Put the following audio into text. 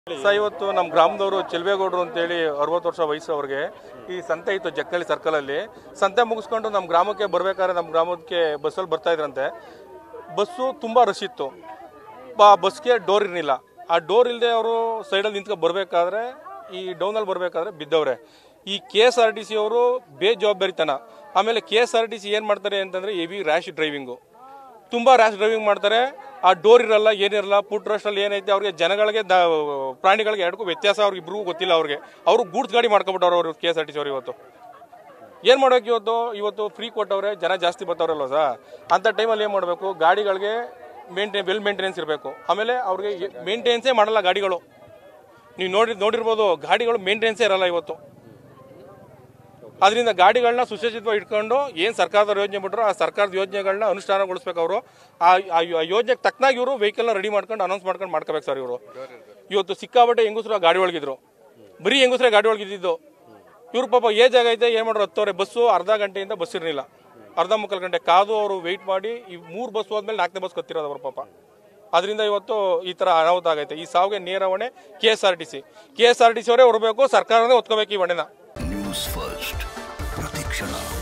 sir ಇವತ್ತು ನಮ್ಮ ಗ್ರಾಮದವರು ಚೆಲ್ವೇಗೌಡರು ಅಂತೇಳಿ ಅರವತ್ತು ವರ್ಷ ವಯಸ್ಸು ಅವ್ರಿಗೆ ಈ ಸಂತೆ ಇತ್ತು ಜಕ್ಕನಹಳ್ಳಿ ಸರ್ಕಲಲ್ಲಿ ಸಂತೆ ಮುಗಿಸ್ಕೊಂಡು ನಮ್ಮ ಗ್ರಾಮಕ್ಕೆ ಬರ್ಬೇಕಾದ್ರೆ ನಮ್ಮ ಗ್ರಾಮಕ್ಕೆ ಬಸ್ಸಲ್ಲಿ ಬರ್ತಾ ಇದ್ರಂತೆ ಬಸ್ಸು ತುಂಬ ರಶ್ ಇತ್ತು ಬಾ ಬಸ್ಗೆ ಡೋರ್ ಇರಲಿಲ್ಲ ಆ ಡೋರ್ ಇಲ್ಲದೆ ಅವರು ಸೈಡಲ್ಲಿ ನಿಂತ್ಕೊಂಡು ಬರಬೇಕಾದ್ರೆ ಈ ಡೌನಲ್ಲಿ ಬರಬೇಕಾದ್ರೆ ಬಿದ್ದವ್ರೆ ಈ K S R T C ಅವರು ಬೇಜವಾಬ್ದಾರಿತನ ಆಮೇಲೆ K S R T C ಏನು ಮಾಡ್ತಾರೆ ಅಂತಂದರೆ ಹೆವಿ ರ್ಯಾಶ್ ಡ್ರೈವಿಂಗು ತುಂಬ ರ್ಯಾಶ್ ಡ್ರೈವಿಂಗ್ ಮಾಡ್ತಾರೆ ಆ ಡೋರ್ ಇರಲ್ಲ ಏನಿರಲ್ಲ ಫುಡ್ ರಸ್ಟಲ್ಲಿ ಏನೈತೆ ಅವ್ರಿಗೆ ಜನಗಳಿಗೆ ದ ಪ್ರಾಣಿಗಳಿಗೆ ಎರಡಕ್ಕೂ ವ್ಯತ್ಯಾಸ ಅವ್ರಿಗೆ ಇಬ್ರಿಗೂ ಗೊತ್ತಿಲ್ಲ ಅವ್ರಿಗೆ ಅವರು ಗೂಡ್ಸ್ ಗಾಡಿ ಮಾಡ್ಕೊಬಿಟ್ಟವ್ರು ಅವರು K S R T C ಅವ್ರು ಇವತ್ತು ಏನು ಮಾಡ್ಬೇಕು ಇವತ್ತು ಇವತ್ತು ಫ್ರೀ ಕೊಟ್ಟವ್ರೆ ಜನ ಜಾಸ್ತಿ ಬರ್ತಾವ್ರಲ್ವ ಸರ್ ಅಂಥ ಟೈಮಲ್ಲಿ ಏನು ಮಾಡಬೇಕು ಗಾಡಿಗಳಿಗೆ ಮೇಂಟೈನ್ ವೆಲ್ ಮೇಂಟೆನೆನ್ಸ್ ಇರಬೇಕು ಆಮೇಲೆ ಅವ್ರಿಗೆ ಮೇಂಟೆನೆನ್ಸೇ ಮಾಡಲ್ಲ ಗಾಡಿಗಳು ನೀವು ನೋಡಿ ನೋಡಿರ್ಬೋದು ಗಾಡಿಗಳು ಮೇಂಟೆನೆನ್ಸೇ ಇರಲ್ಲ ಇವತ್ತು ಅದರಿಂದ ಗಾಡಿಗಳನ್ನ ಸುಸಜ್ಜಿತವಾಗಿ ಇಟ್ಕೊಂಡು ಏನು ಸರ್ಕಾರದ ಯೋಜನೆ ಬಿಟ್ಟರು ಆ ಸರ್ಕಾರದ ಯೋಜನೆಗಳನ್ನ ಅನುಷ್ಠಾನಗೊಳಿಸ್ಬೇಕು ಅವರು ಆ ಆ ಯೋ- ಯೋಜನೆಗೆ ತಕ್ಕನಾಗಿ ಇವರು ವೆಹಿಕಲ್ನ ರೆಡಿ ಮಾಡ್ಕೊಂಡು ಅನೌನ್ಸ್ ಮಾಡ್ಕೊಂಡು ಮಾಡ್ಕೋಬೇಕು ಸರ್ ಇವರು ಇವತ್ತು ಸಿಕ್ಕಾಬಟ್ಟೆ ಹೆಂಗಸರು ಆ ಗಾಡಿ ಒಳಗಿದ್ರು ಬರೀ ಹೆಂಗಸರೇ ಗಾಡಿ ಒಳಗಿದ್ದು ಇವ್ರು ಪಾಪ ಏಜ್ ಆಗೈತೆ ಏನು ಮಾಡೋರು ಹತ್ತವ್ರೆ ಬಸ್ಸು ಅರ್ಧ ಗಂಟೆಯಿಂದ ಬಸ್ ಇರಲಿಲ್ಲ ಅರ್ಧ ಮುಕ್ಕಾಲು ಗಂಟೆ ಕಾದು ಅವರು ವೆಯ್ಟ್ ಮಾಡಿ ಈ ಮೂರು ಬಸ್ ಹೋದ್ಮೇಲೆ ನಾಲ್ಕನೇ ಬಸ್ ಕತ್ತಿರೋದು ಅವ್ರ ಪಾಪ ಅದರಿಂದ ಇವತ್ತು ಈ ಥರ ಅನಾಹುತ ಆಗೈತೆ ಈ ಸಾವಿಗೆ ನೇರ ಹೊಣೆ K S R T C K S R T C ಅವರೇ ಹೊರಬೇಕು ಸರ್ಕಾರನೇ ಒತ್ಕೋಬೇಕು ಈ ಹೊಣೆನ ನ್ಯೂಸ್ ಫಸ್ಟ್ ಪ್ರತಿಕ್ಷಣ